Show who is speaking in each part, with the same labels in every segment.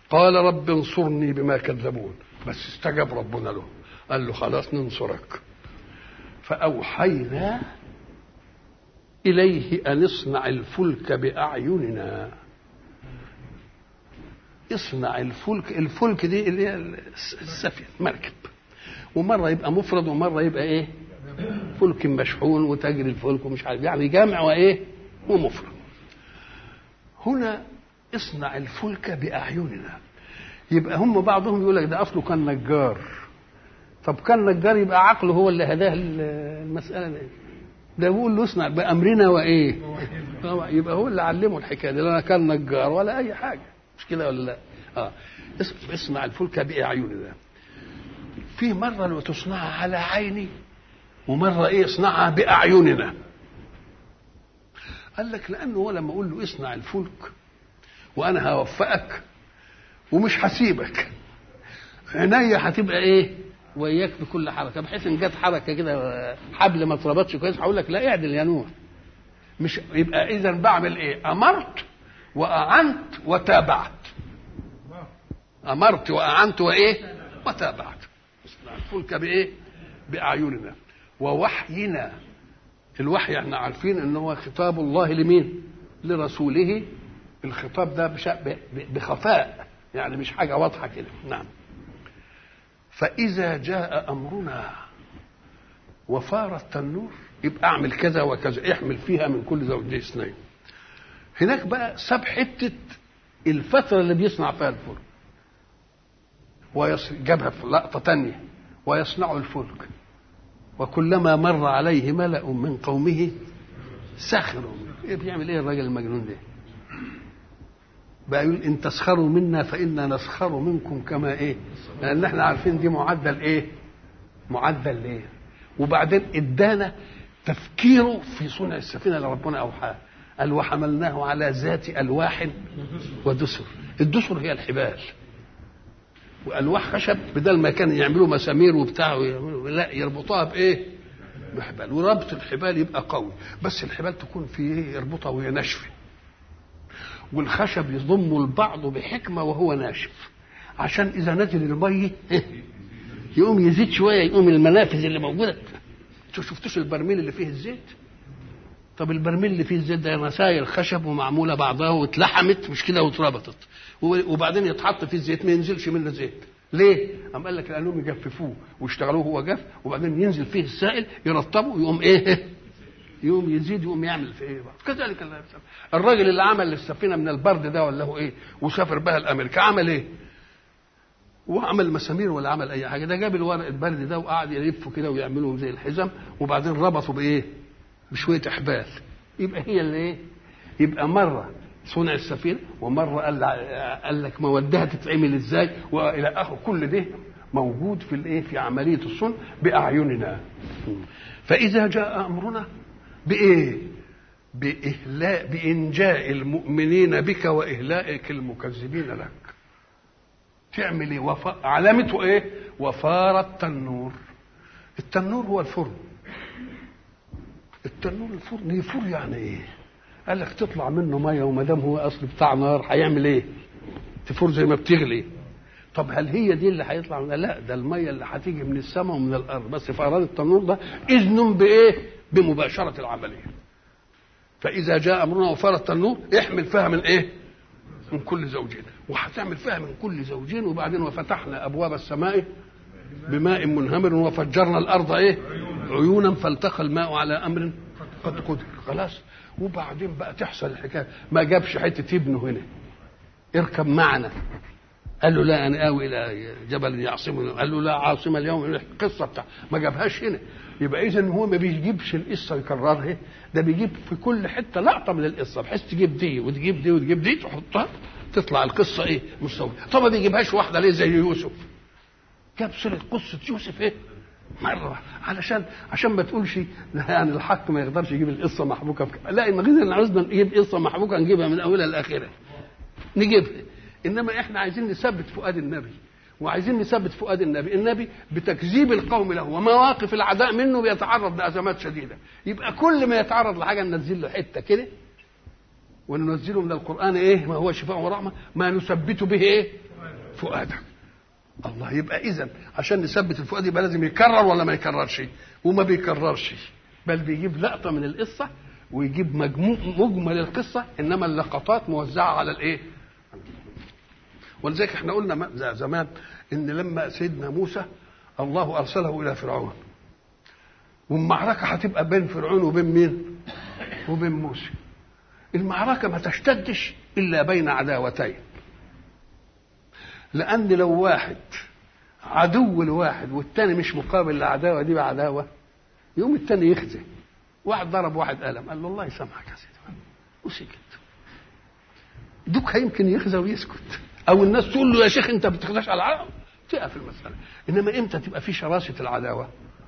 Speaker 1: قال رب انصرني بما كذبون بس استجاب ربنا له قال له خلاص ننصرك فأوحينا إليه أن اصنع الفلك بأعيننا اصنع الفلك الفلك دي اللي هي السفينة مركب ومرة يبقى مفرد ومرة يبقى ايه فلك مشحون وتجري الفلك ومش عارف يعني جامع وايه ومفرد هنا اصنع الفلك بأعيننا يبقى هم بعضهم يقول لك ده أصله كان نجار طب كان نجار يبقى عقله هو اللي هداه المسألة دي ده بيقول له اصنع بأمرنا وإيه يبقى هو اللي علمه الحكاية دي لا كان نجار ولا أي حاجة مش كده ولا لا اه اصنع الفلك بأعيننا في مرة لو تصنعها على عيني ومرة ايه اصنعها بأعيننا قال لك لأنه هو لما أقول له اصنع الفلك وأنا هوفقك ومش هسيبك عينيا هتبقى ايه وياك في كل حركه بحيث ان جت حركه كده حبل ما اتربطش كويس هقول لك لا اعدل يا نوح مش يبقى اذا بعمل ايه امرت واعنت وتابعت امرت واعنت وايه وتابعت الفلك بايه باعيننا ووحينا الوحي احنا عارفين ان هو خطاب الله لمين لرسوله الخطاب ده بخفاء يعني مش حاجه واضحه كده نعم فاذا جاء امرنا وفار التنور يبقى اعمل كذا وكذا احمل فيها من كل زوجين اثنين هناك بقى ساب حته الفتره اللي بيصنع فيها الفلك وجابها في لقطه تانية ويصنع الفلك وكلما مر عليه ملأ من قومه سخروا إيه بيعمل ايه الراجل المجنون ده بقى يقول ان تسخروا منا فانا نسخر منكم كما ايه لان احنا عارفين دي معدل ايه معدل ايه وبعدين ادانا تفكيره في صنع السفينه اللي ربنا اوحاه قال وحملناه على ذات الواح ودسر الدسر هي الحبال والواح خشب بدل ما كان يعملوا مسامير وبتاع لا يربطوها بايه بحبال وربط الحبال يبقى قوي بس الحبال تكون في ايه يربطها وهي ناشفه والخشب يضم البعض بحكمة وهو ناشف عشان إذا نزل المية يقوم يزيد شوية يقوم المنافذ اللي موجودة انتوا شفتوش البرميل اللي فيه الزيت طب البرميل اللي فيه الزيت ده مسايل خشب ومعمولة بعضها واتلحمت مش كده واتربطت وبعدين يتحط فيه الزيت ما ينزلش منه زيت ليه؟ قام قال لك لانهم يجففوه ويشتغلوه هو جف وبعدين ينزل فيه السائل يرطبه يقوم ايه؟ يقوم يزيد يقوم يعمل في ايه بقى. كذلك الله يفعل. الراجل اللي عمل السفينه من البرد ده ولا هو ايه وسافر بها لامريكا عمل ايه وعمل مسامير ولا عمل اي حاجه ده جاب الورق البرد ده وقعد يلفه كده ويعمله زي الحزم وبعدين ربطه بايه بشويه احبال يبقى هي اللي ايه يبقى مره صنع السفينه ومره قال قال لك مودها تتعمل ازاي والى اخره كل ده موجود في الايه في عمليه الصنع باعيننا فاذا جاء امرنا بايه بإهلاء بإنجاء المؤمنين بك وإهلائك المكذبين لك تعمل ايه وف... علامته ايه وفار التنور التنور هو الفرن التنور الفرن يفور يعني ايه قال لك تطلع منه ميه وما دام هو اصل بتاع نار هيعمل ايه تفور زي ما بتغلي طب هل هي دي اللي هيطلع منها لا ده الميه اللي هتيجي من السماء ومن الارض بس فاراد التنور ده اذن بايه بمباشره العمليه فاذا جاء امرنا وفار التنور احمل فيها من ايه من كل زوجين وهتعمل فيها من كل زوجين وبعدين وفتحنا ابواب السماء بماء منهمر وفجرنا الارض ايه عيونا فالتقى الماء على امر قد قدر خلاص وبعدين بقى تحصل الحكايه ما جابش حته ابنه هنا اركب معنا قال له لا انا اوي الى جبل يعصمني قال له لا عاصم اليوم القصه بتاع ما جابهاش هنا يبقى اذا هو ما بيجيبش القصه يكررها ده بيجيب في كل حته لقطه من القصه بحيث تجيب دي وتجيب دي وتجيب دي تحطها تطلع القصه ايه مستوى طب ما بيجيبهاش واحده ليه زي يوسف جاب سيره قصه يوسف ايه مره علشان عشان ما تقولش يعني الحق ما يقدرش يجيب القصه محبوكه في لا ما غير عاوزنا نجيب قصه محبوكه نجيبها من اولها لاخرها نجيبها انما احنا عايزين نثبت فؤاد النبي وعايزين نثبت فؤاد النبي النبي بتكذيب القوم له ومواقف العداء منه بيتعرض لازمات شديده يبقى كل ما يتعرض لحاجه ننزل له حته كده وننزله من القران ايه ما هو شفاء ورحمه ما نثبت به ايه فؤادك الله يبقى اذا عشان نثبت الفؤاد يبقى لازم يكرر ولا ما يكررش وما بيكررش بل بيجيب لقطه من القصه ويجيب مجموع مجمل القصه انما اللقطات موزعه على الايه ولذلك احنا قلنا زمان ان لما سيدنا موسى الله ارسله الى فرعون والمعركه هتبقى بين فرعون وبين مين وبين موسى المعركه ما تشتدش الا بين عداوتين لان لو واحد عدو لواحد والتاني مش مقابل للعداوه دي بعداوه يقوم التاني يخزي واحد ضرب واحد قلم قال له الله يسامحك يا سيدي وسكت دوك يمكن يخزى ويسكت او الناس تقول له يا شيخ انت بتخزاش على العالم تقف المساله انما امتى تبقى في شراسه العداوه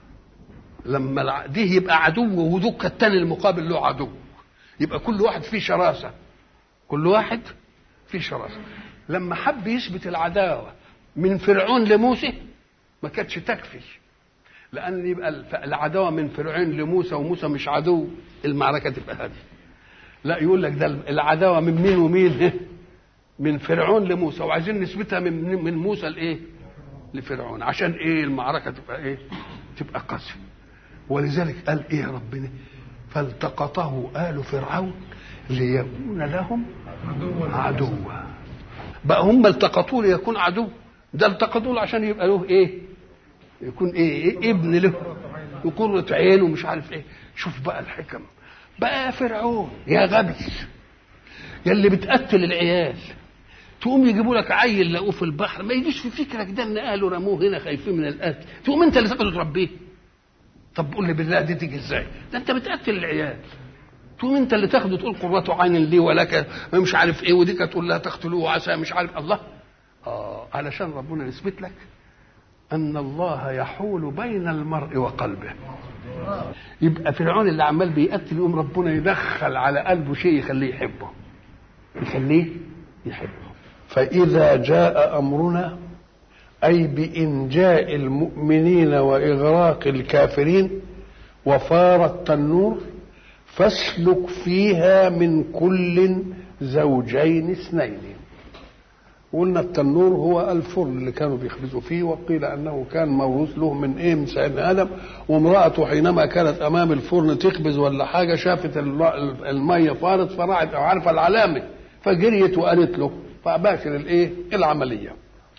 Speaker 1: لما دي يبقى عدو ودوك التاني المقابل له عدو يبقى كل واحد فيه شراسه كل واحد فيه شراسه لما حب يثبت العداوه من فرعون لموسى ما كانتش تكفي لان يبقى العداوه من فرعون لموسى وموسى مش عدو المعركه تبقى هذه لا يقول لك ده العداوه من مين ومين من فرعون لموسى وعايزين نثبتها من من موسى لايه لفرعون عشان ايه المعركه تبقى ايه تبقى قاسيه ولذلك قال ايه ربنا فالتقطه آل فرعون ليكون لهم عدوا بقى هم التقطوه ليكون عدو ده التقطوه عشان يبقى له ايه يكون ايه, إيه ابن له وقرة عين ومش عارف ايه شوف بقى الحكم بقى يا فرعون يا غبي يا اللي بتقتل العيال تقوم يجيبوا لك عيل لقوه في البحر ما يجيش في فكرك ده ان اهله رموه هنا خايفين من القتل تقوم انت اللي تاخده تربيه طب قول لي بالله دي تيجي ازاي ده انت بتقتل العيال تقوم انت اللي تاخده تقول قرة عين لي ولك مش عارف ايه وديك تقول لها تقتلوه عسى مش عارف الله اه علشان ربنا يثبت لك ان الله يحول بين المرء وقلبه يبقى فرعون اللي عمال بيقتل يقوم ربنا يدخل على قلبه شيء يخليه يحبه يخليه يحبه فإذا جاء أمرنا أي بإنجاء المؤمنين وإغراق الكافرين وفار التنور فاسلك فيها من كل زوجين اثنين قلنا التنور هو الفرن اللي كانوا بيخبزوا فيه وقيل انه كان موروث له من ايه من سيدنا ادم وامراته حينما كانت امام الفرن تخبز ولا حاجه شافت الميه فارت فراحت عارفه العلامه فجريت وقالت له فباشر الايه العمليه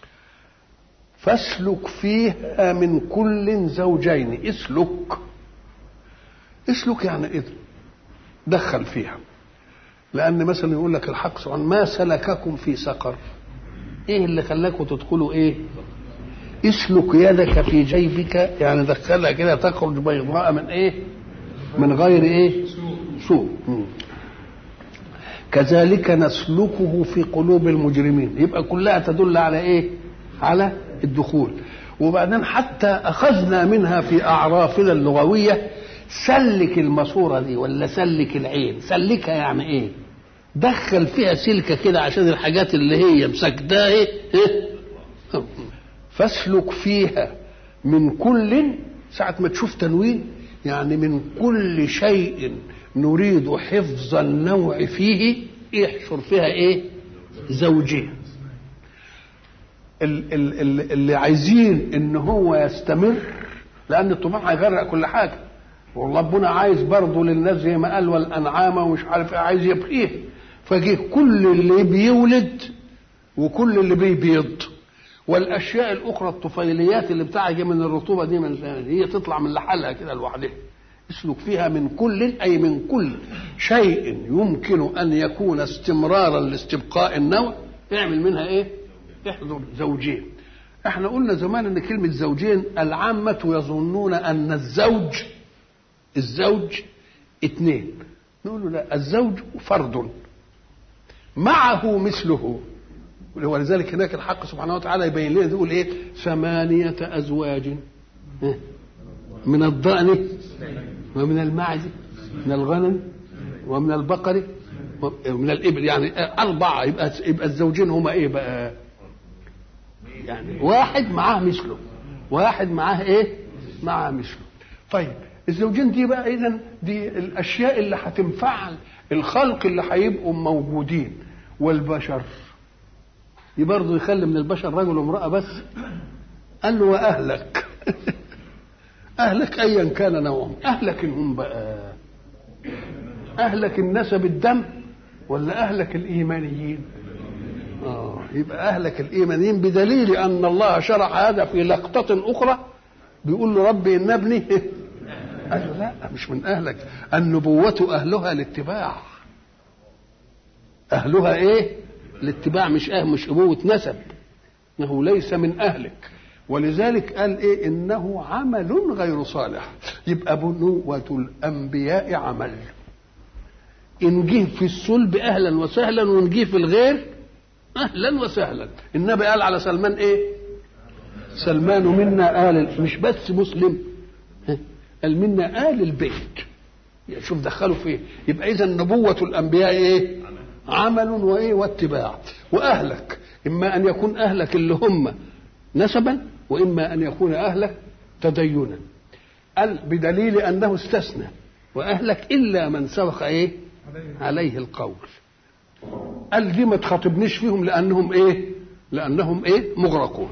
Speaker 1: فاسلك فيها من كل زوجين اسلك اسلك يعني ايه دخل فيها لان مثلا يقول لك الحق سبحانه ما سلككم في سقر ايه اللي خلاكم تدخلوا ايه اسلك يدك في جيبك يعني دخلها كده تخرج بيضاء من ايه من غير ايه سوء كذلك نسلكه في قلوب المجرمين يبقى كلها تدل على ايه على الدخول وبعدين حتى اخذنا منها في اعرافنا اللغويه سلك الماسوره دي ولا سلك العين سلكها يعني ايه دخل فيها سلكه كده عشان الحاجات اللي هي مسكداه إيه؟ فاسلك فيها من كل ساعة ما تشوف تنوين يعني من كل شيء نريد حفظ النوع فيه يحشر فيها ايه زوجين اللي عايزين ان هو يستمر لان الطوفان هيغرق كل حاجه وربنا عايز برضه للناس زي ما قال والانعام ومش عارف ايه عايز يبقيه فجه كل اللي بيولد وكل اللي بيبيض والاشياء الاخرى الطفيليات اللي بتاعها من الرطوبه دي من هي تطلع من لحالها كده لوحدها اسلك فيها من كل اي من كل شيء يمكن ان يكون استمرارا لاستبقاء النوع اعمل منها ايه؟ احضر زوجين احنا قلنا زمان ان كلمه زوجين العامه يظنون ان الزوج الزوج اثنين نقول له لا الزوج فرد معه مثله ولذلك هناك الحق سبحانه وتعالى يبين لنا يقول ايه ثمانية أزواج من الضأن ومن المعز من الغنم ومن البقر ومن الإبل يعني أربعة يبقى يبقى الزوجين هما إيه بقى؟ يعني واحد معاه مثله واحد معاه إيه؟ معاه مثله طيب الزوجين دي بقى إذا دي الأشياء اللي هتنفع الخلق اللي هيبقوا موجودين والبشر برضه يخلي من البشر رجل وامرأة بس قال له وأهلك أهلك أيا كان نوعهم أهلك هم بقى أهلك النسب الدم ولا أهلك الإيمانيين آه يبقى أهلك الإيمانيين بدليل أن الله شرع هذا في لقطة أخرى بيقول له ربي إن ابني قال له لا مش من أهلك النبوة أهلها الاتباع أهلها إيه الاتباع مش أهل مش أبوة نسب إنه ليس من أهلك ولذلك قال إيه إنه عمل غير صالح يبقى بنوة الأنبياء عمل إن جه في الصلب أهلا وسهلا وإن جه في الغير أهلا وسهلا النبي قال على سلمان إيه سلمان منا آل مش بس مسلم قال منا آل البيت شوف دخلوا فيه يبقى إذا نبوة الأنبياء إيه عمل وإيه واتباع وأهلك إما أن يكون أهلك اللي هم نسبا وإما أن يكون أهلك تدينا قال بدليل أنه استثنى وأهلك إلا من سبق إيه عليه القول قال دي ما تخاطبنيش فيهم لأنهم إيه لأنهم إيه مغرقون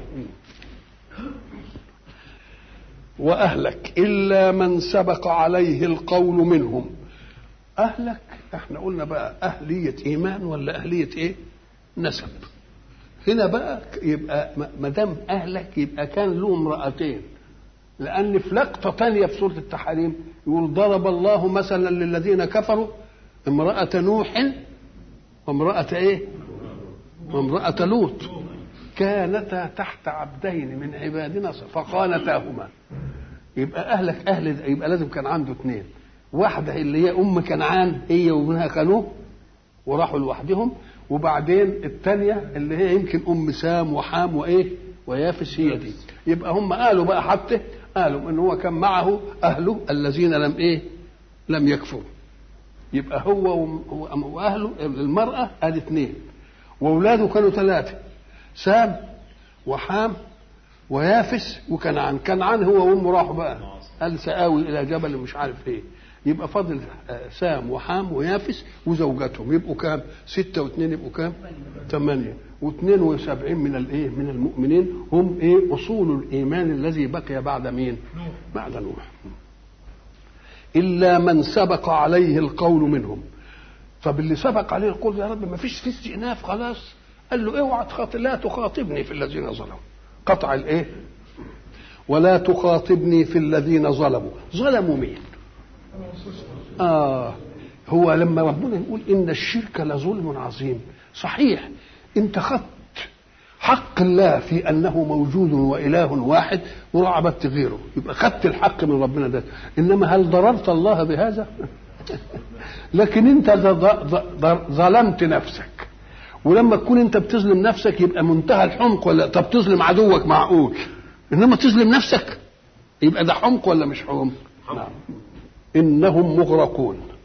Speaker 1: وأهلك إلا من سبق عليه القول منهم أهلك احنا قلنا بقى أهلية إيمان ولا أهلية إيه نسب هنا بقى يبقى ما دام أهلك يبقى كان له امرأتين لأن في لقطة ثانية في سورة التحريم يقول ضرب الله مثلا للذين كفروا امرأة نوح وامرأة إيه؟ وامرأة لوط كانتا تحت عبدين من عبادنا فخانتاهما يبقى أهلك أهل يبقى لازم كان عنده اثنين واحدة اللي هي أم كنعان هي وابنها خانوه وراحوا لوحدهم وبعدين الثانية اللي هي يمكن أم سام وحام وإيه ويافس هي دي يبقى هم قالوا بقى حتى قالوا ان هو كان معه اهله الذين لم ايه لم يكفروا يبقى هو واهله المراه ادي اثنين واولاده كانوا ثلاثه سام وحام ويافس وكنعان كنعان هو وامه راحوا بقى قال سآوي الى جبل مش عارف ايه يبقى فاضل سام وحام ويافس وزوجاتهم يبقوا كام؟ ستة واثنين يبقوا كام؟ ثمانية واثنين وسبعين من الايه؟ من المؤمنين هم ايه؟ اصول الايمان الذي بقي بعد مين؟ بعد نوح. الا من سبق عليه القول منهم. طب اللي سبق عليه القول يا رب ما فيش في استئناف خلاص قال له اوعى تخاطب لا تخاطبني في الذين ظلموا قطع الايه؟ ولا تخاطبني في الذين ظلموا ظلموا مين؟ آه هو لما ربنا يقول إن الشرك لظلم عظيم صحيح أنت خدت حق الله في أنه موجود وإله واحد وعبدت غيره يبقى خدت الحق من ربنا ده إنما هل ضررت الله بهذا لكن أنت ظلمت نفسك ولما تكون أنت بتظلم نفسك يبقى منتهى الحمق ولا طب تظلم عدوك معقول إنما تظلم نفسك يبقى ده حمق ولا مش حمق نعم انهم مغرقون